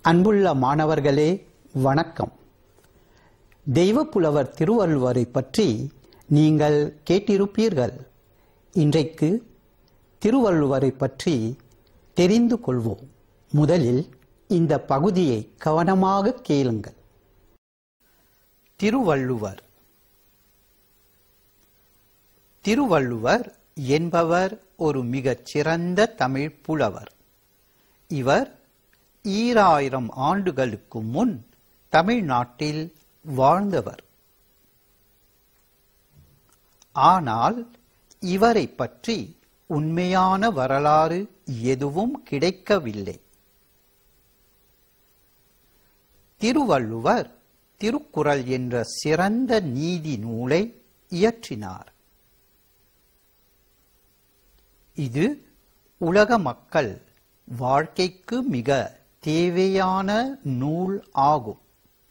அன்புள்ள மாணவர்களே வணக்கம் தெய்வப்புலவர் திருவள்ளுவரை பற்றி நீங்கள் கேட்டிருப்பீர்கள் இன்றைக்கு திருவள்ளுவரை பற்றி தெரிந்து கொள்வோம் முதலில் இந்த பகுதியை கவனமாக கேளுங்கள் திருவள்ளுவர் திருவள்ளுவர் என்பவர் ஒரு மிகச் சிறந்த தமிழ் புலவர் இவர் ஈராயிரம் ஆண்டுகளுக்கு முன் தமிழ்நாட்டில் வாழ்ந்தவர் ஆனால் இவரை பற்றி உண்மையான வரலாறு எதுவும் கிடைக்கவில்லை திருவள்ளுவர் திருக்குறள் என்ற சிறந்த நீதி நூலை இயற்றினார் இது உலக மக்கள் வாழ்க்கைக்கு மிக தேவையான நூல் ஆகும்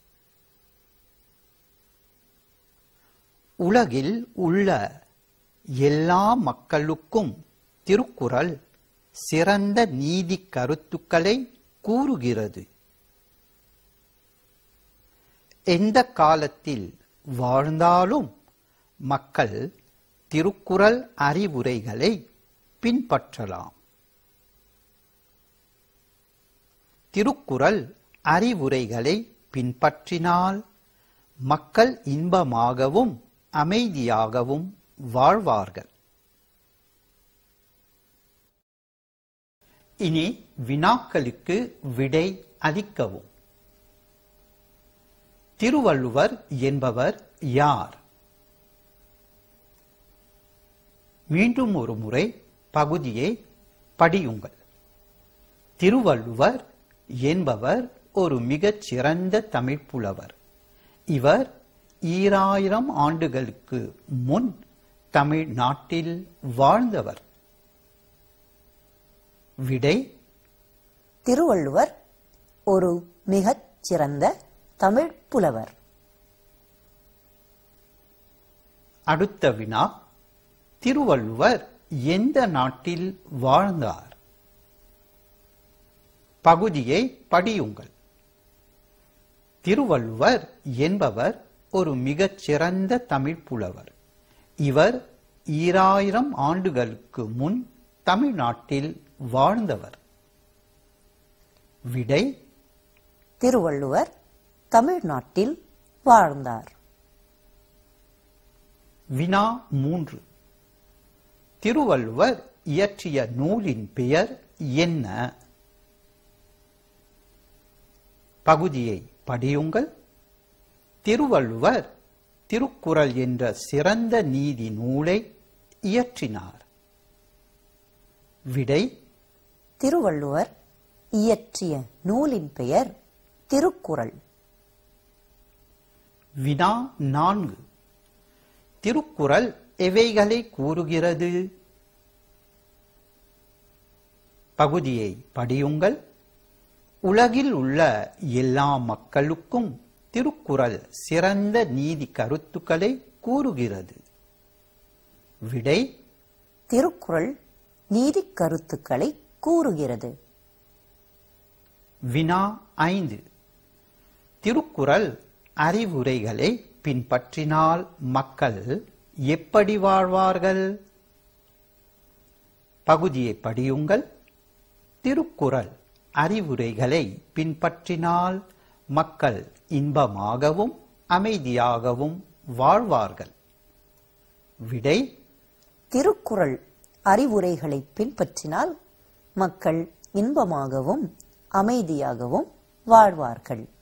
உலகில் உள்ள எல்லா மக்களுக்கும் திருக்குறள் சிறந்த நீதி கருத்துக்களை கூறுகிறது எந்த காலத்தில் வாழ்ந்தாலும் மக்கள் திருக்குறள் அறிவுரைகளை பின்பற்றலாம் திருக்குறள் அறிவுரைகளை பின்பற்றினால் மக்கள் இன்பமாகவும் அமைதியாகவும் வாழ்வார்கள் இனி வினாக்களுக்கு விடை அளிக்கவும் திருவள்ளுவர் என்பவர் யார் மீண்டும் ஒரு முறை பகுதியை படியுங்கள் திருவள்ளுவர் என்பவர் ஒரு மிகச் சிறந்த தமிழ் புலவர் இவர் ஈராயிரம் ஆண்டுகளுக்கு முன் தமிழ்நாட்டில் வாழ்ந்தவர் விடை திருவள்ளுவர் ஒரு மிகச் சிறந்த தமிழ் புலவர் அடுத்த வினா திருவள்ளுவர் எந்த நாட்டில் வாழ்ந்தார் பகுதியை படியுங்கள் திருவள்ளுவர் என்பவர் ஒரு மிகச் சிறந்த தமிழ் புலவர் இவர் ஈராயிரம் ஆண்டுகளுக்கு முன் தமிழ்நாட்டில் வாழ்ந்தவர் விடை திருவள்ளுவர் தமிழ்நாட்டில் வாழ்ந்தார் வினா மூன்று திருவள்ளுவர் இயற்றிய நூலின் பெயர் என்ன பகுதியை படியுங்கள் திருவள்ளுவர் திருக்குறள் என்ற சிறந்த நீதி நூலை இயற்றினார் விடை திருவள்ளுவர் இயற்றிய நூலின் பெயர் திருக்குறள் வினா நான்கு திருக்குறள் எவைகளை கூறுகிறது பகுதியை படியுங்கள் உலகில் உள்ள எல்லா மக்களுக்கும் திருக்குறள் சிறந்த நீதி கருத்துக்களை கூறுகிறது விடை திருக்குறள் நீதி கருத்துக்களை கூறுகிறது வினா ஐந்து திருக்குறள் அறிவுரைகளை பின்பற்றினால் மக்கள் எப்படி வாழ்வார்கள் பகுதியை படியுங்கள் திருக்குறள் அறிவுரைகளை பின்பற்றினால் மக்கள் இன்பமாகவும் அமைதியாகவும் வாழ்வார்கள் விடை திருக்குறள் அறிவுரைகளை பின்பற்றினால் மக்கள் இன்பமாகவும் அமைதியாகவும் வாழ்வார்கள்